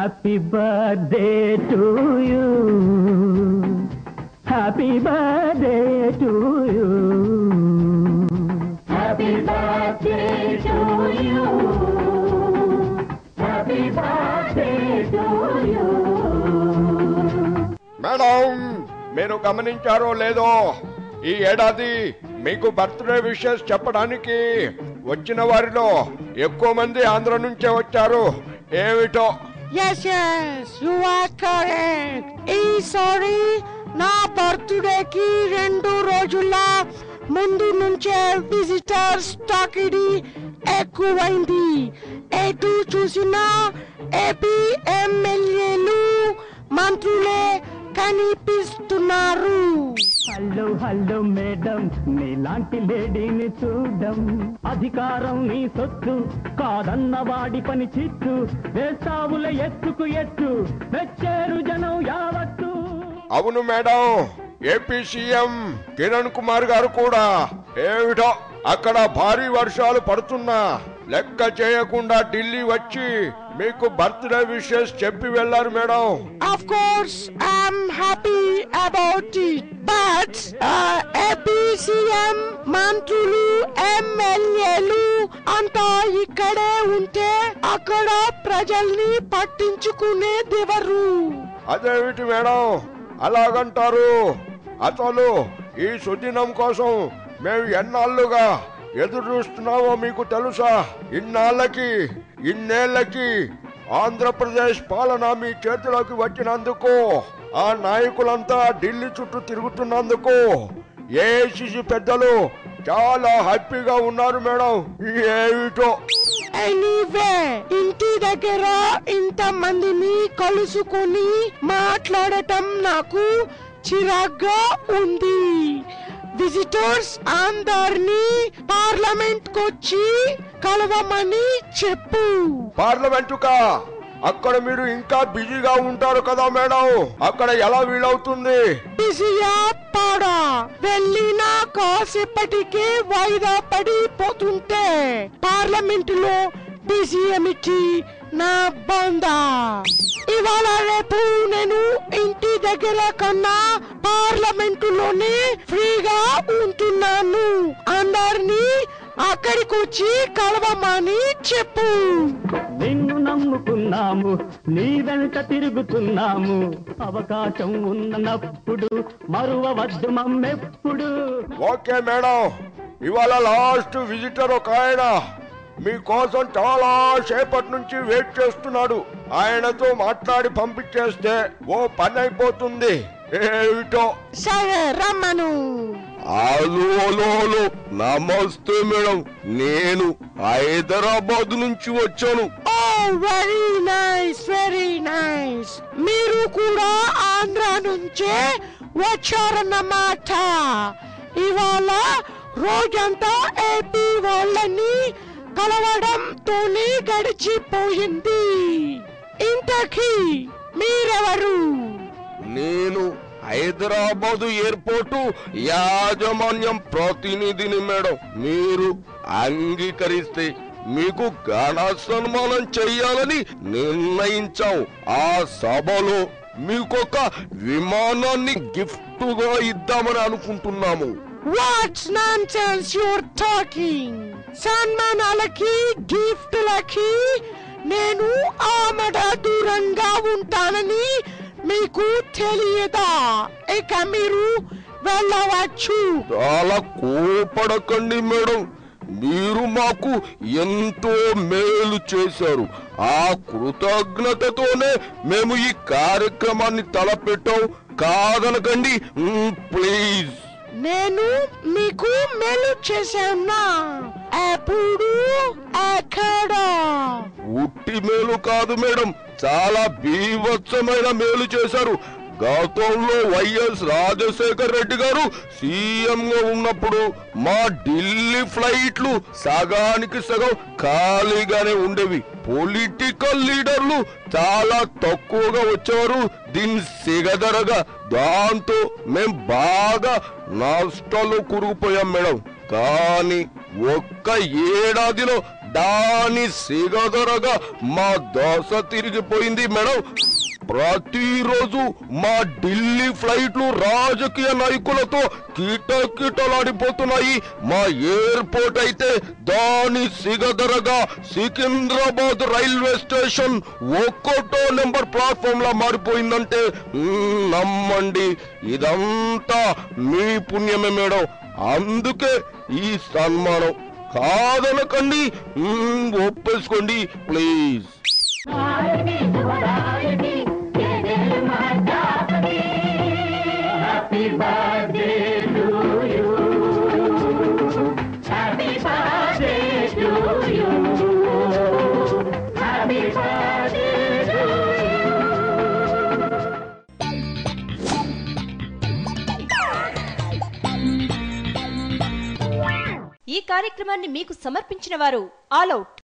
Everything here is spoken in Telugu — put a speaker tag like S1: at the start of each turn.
S1: Happy birthday to you happy birthday to you happy birthday to you happy birthday to you
S2: madam మీరు గమనించారో లేదో ఈ ఏడాది మీకు బర్త్డే విషెస్ చెప్పడానికి వచ్చిన వారిలో ఎక్కువ మంది ఆంధ్ర నుంచే వచ్చారు ఏమిటో
S3: yes yes you are correct ఈసారి నా బర్త్డేకి రెండు రోజుల ముందు నుంచే విజిటర్స్ తాకిడి ఎక్కువైంది ఎటు చూసినా ఏపీ ఎమ్మెల్యేలు మంత్రులే కనిపిస్తున్నారు
S1: హలో హలో మేడం నీలాంటి లేడీని చూడం అధికారం నీ సొత్తు కాదన్న వాడి పని చిత్తు వేస్తావుల ఎత్తుకు ఎత్తు మెచ్చారు జనం యావత్తు
S2: అవును madam AP CM Kiran Kumar garu కూడా ఏమిటో అక్కడ భారీ వర్షాలు పడుతున్నా లెక్క చేయకుండా ఢిల్లీ వచ్చి మీకు బర్త్డే విషెస్ చెప్పి వెళ్ళారు madam
S3: Of course, I'm happy about it. But uh, APCM మంత్రులు ఎమ్మెల్యేలు అంతా ఇక్కడే ఉంటే అక్కడ ప్రజల్ని పట్టించుకునేదెవరు
S2: అదేమిటి మేడం అలాగంటారు అసలు ఈ సుదినం కోసం మేము ఎన్నాళ్ళుగా ఎదురు చూస్తున్నామో మీకు తెలుసా ఇన్నాళ్ళకి ఇన్నేళ్లకి ఆంధ్రప్రదేశ్ పాలన మీ చేతిలోకి వచ్చినందుకు ఆ నాయకులంతా ఢిల్లీ చుట్టూ తిరుగుతున్నందుకు ఏఐసిసి పెద్దలు చాలా హ్యాపీగా ఉన్నారు మేడం ఏమిటో
S3: ఎనీవే ఇంటి దగ్గర ఇంత మందిని కలుసుకొని మాట్లాడటం నాకు చిరాగ్గా ఉంది విజిటర్స్ అందరినీ పార్లమెంట్ కొచ్చి కలవమని చెప్పు
S2: పార్లమెంటుకా అక్కడ మీరు ఇంకా బిజీగా ఉంటారు కదా మేడం అక్కడ ఎలా వీలవుతుంది
S3: బిజీయా పాడా వెళ్ళిన కాసేపటికే వాయిదా పడిపోతుంటే పార్లమెంట్ లో బిజీ ఏమిటి నా బందా ఇవాళ రేపు నేను ఇంటి దగ్గర కన్నా పార్లమెంటులోనే ఫ్రీగా ఉంటున్నాను అందరినీ అక్కడికి వచ్చి కలవమని చెప్పు
S1: నిన్ను నమ్ముకున్నాము నీ వెంట తిరుగుతున్నాము అవకాశం ఉన్నప్పుడు మరువవద్దు మమ్మెప్పుడు
S2: ఓకే మేడం ఇవాళ లాస్ట్ విజిటర్ ఒక ఆయన మీకోసం చాలా సేపటి నుంచి వెయిట్ చేస్తున్నాడు ఆయనతో మాట్లాడి పంపించేస్తే ఓ పని అయిపోతుంది ఏమిటో
S3: సరే రమ్మను
S4: హలో హలో హలో నమస్తే మేడం నేను హైదరాబాద్ నుంచి వచ్చాను
S3: oh very nice very nice మీరు కూడా ఆంధ్ర నుంచే వచ్చారన్నమాట ఇవాళ రోజంతా ఏపీ వాళ్ళని కలవడంతోనే గడిచిపోయింది ఇంతకీ మీరెవరు
S4: నేను హైదరాబాద్ ఎయిర్పోర్టు యాజమాన్యం ప్రతినిధిని మేడం మీరు అంగీకరిస్తే మీకు ఘన సన్మానం చెయ్యాలని నిర్ణయించాం ఆ సభలో మీకొక విమానాన్ని గిఫ్ట్ గా ఇద్దామని అనుకుంటున్నాము
S3: what's nonsense your talking సన్మానాలకి గిఫ్ట్లకి నేను ఆమడ దూరంగా ఉంటానని మీకు తెలియదా ఇక మీరు వెళ్ళవచ్చు
S4: చాలా కోపడకండి మేడం మీరు మాకు ఎంతో మేలు చేశారు ఆ కృతజ్ఞతతోనే మేము ఈ కార్యక్రమాన్ని తలపెట్టాం కాదనకండి మ్, ప్లీజ్
S3: నేను మీకు మేలు చేశానా ఎప్పుడు ఎక్కడ
S4: ఉట్టి మేలు కాదు మేడం చాలా బీభత్సమైన మేలు చేశారు గతంలో వైఎస్ రాజశేఖర్ రెడ్డి గారు సీఎం గా ఉన్నప్పుడు మా ఢిల్లీ ఫ్లైట్లు సగానికి సగం ఖాళీగానే ఉండేవి పొలిటికల్ లీడర్లు చాలా తక్కువగా వచ్చేవారు దీన్ని సిగదరగా దాంతో మేం బాగా నష్టాల్లో కురిగిపోయాం మేడం కానీ ఒక్క ఏడాదిలో దాని సిగదరగా మా దోశ తిరిగిపోయింది మేడం ప్రతిరోజు మా ఢిల్లీ ఫ్లైట్లు రాజకీయ నాయకులతో కిటకిటలాడిపోతున్నాయి మా ఎయిర్పోర్ట్ అయితే దాని సిగదరగా సికింద్రాబాద్ రైల్వే స్టేషన్ ఒక్కోటో నెంబర్ ప్లాట్ఫామ్ లా మారిపోయిందంటే మ్మ్, నమ్మండి ఇదంతా మీ పుణ్యమే మేడం అందుకే ఈ సన్మానం కాదనకండి మ్మ్, ఒప్పేసుకోండి ప్లీజ్
S5: ఈ కార్యక్రమాన్ని మీకు సమర్పించిన వారు ఆల్ అవుట్